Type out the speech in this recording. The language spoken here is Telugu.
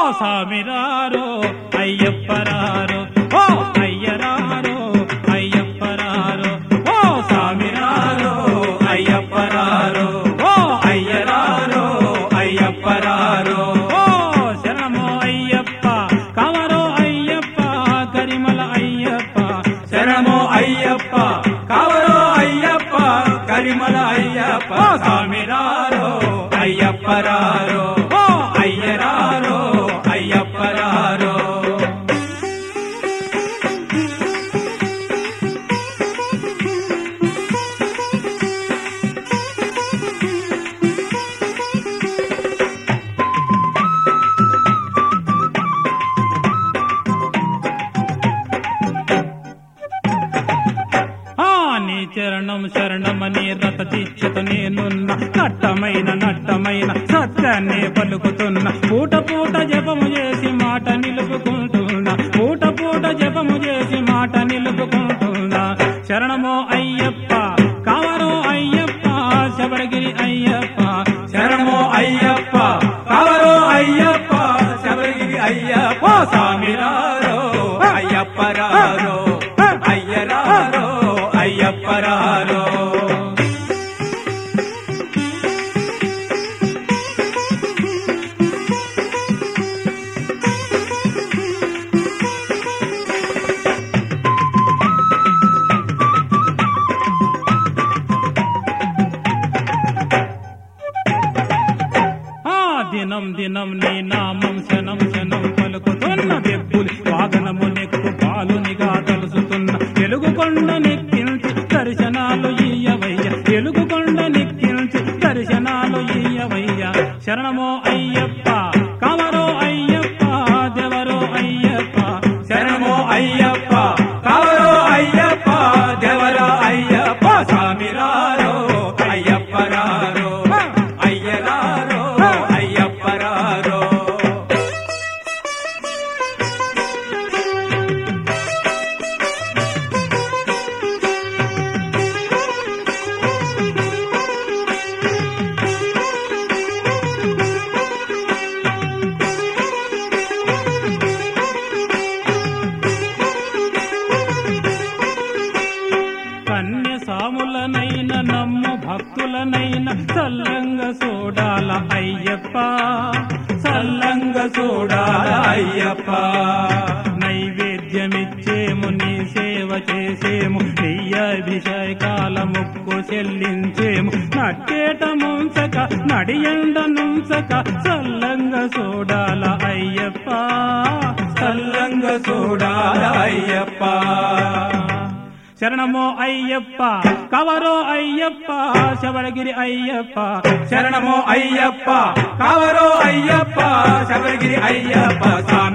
సామిరారో అయ్యప్పరారో ఓ అయ్యరారో అయ్యప్పరారో ఓ సామిరారో అయ్యప్పరారో ఓ అయ్యరారో అయ్యప్పరారో ఓ శరణమో అయ్యప్ప కవరో అయ్యప్ప కరిమల అయ్యప్ప శరణమో అయ్యప్ప కవరో అయ్యప్ప కరిమల అయ్యప్ప సామిరారో అయ్యప్పరారో ఓ అయ్యరారో అయ్యప్పరారో ఆ నీ చరణం శరణమని రత దీక్షతో నేనున్న నట్టమైన నట్టమైన సత్యాన్ని పలుకుతున్న పూట పూట జపము చేసి మాట నిలుపుకుంటున్నా పూట పూట జపము చేసి మాట నిలుపుకుంటున్నా శరణమో అయ్యప్ప కావరో అయ్యప్ప శబరగిరి అయ్యప్ప శరణమో అయ్యప్ప కావరో అయ్యప్ప శబరగిరి అయ్యప్ప సామిరారో అయ్యప్పరారో అయ్యరారో అయ్యప్పరారో ఆ దినం దినం నీ నామం శనం శనం పలుకుతున్న వెప్పులు వాగనము నెక్కు పాలునిగా తలుసుతున్న తెలుగు కొండ నెక్కించి దర్శనాలు ఇయ్యవయ్య తెలుగు కొండ నెక్కించి దర్శనాలు ఇయ్యవయ్య శరణమో అయ్యప్ప కవరో అయ్యప్ప దేవరో అయ్యప్ప శరణమో అయ్యప్ప కవరో అయ్యప్ప దేవరో అయ్యప్ప సామిరారో అయ్యప్పరారో అయ్యరారో అయ్యప్పరారో కన్య సాములనైన నమ్ము భక్తులనైన సల్లంగ చూడాల అయ్యప్ప సల్లంగ చూడాల అయ్యప్ప నైవేద్యమిచ్చేము నీ సేవ చేసేము నెయ్యభిషేకాల ముక్కు చెల్లించేము నట్టేట ముంచక నడియండ నుంచక సల్లంగ చూడాల అయ్యప్ప సల్లంగ చూడాల అయ్యప్ప శరణమో అయ్యప్ప కవరో అయ్యప్ప శబరగిరి అయ్యప్ప శరణమో అయ్యప్ప కవరో అయ్యప్ప శబరగిరి అయ్యప్ప